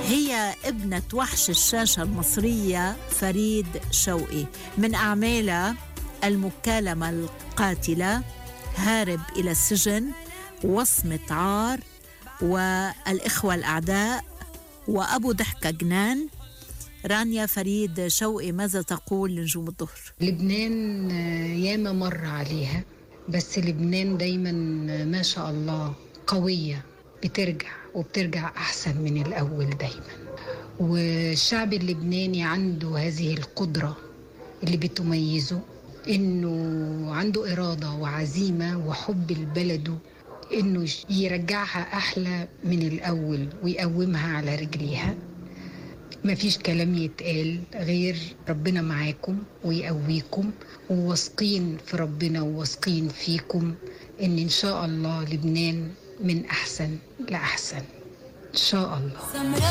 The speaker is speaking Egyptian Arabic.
هي ابنة وحش الشاشة المصرية فريد شوقي من أعمالها المكالمة القاتلة هارب إلى السجن وصمة عار والإخوة الأعداء وأبو ضحكة جنان رانيا فريد شوقي ماذا تقول لنجوم الظهر لبنان ياما مر عليها بس لبنان دايما ما شاء الله قوية بترجع وبترجع أحسن من الأول دايما والشعب اللبناني عنده هذه القدرة اللي بتميزه إنه عنده إرادة وعزيمة وحب لبلده إنه يرجعها أحلى من الأول ويقومها على رجليها مفيش كلام يتقال غير ربنا معاكم ويقويكم وواثقين في ربنا وواثقين فيكم ان ان شاء الله لبنان من احسن لاحسن ان شاء الله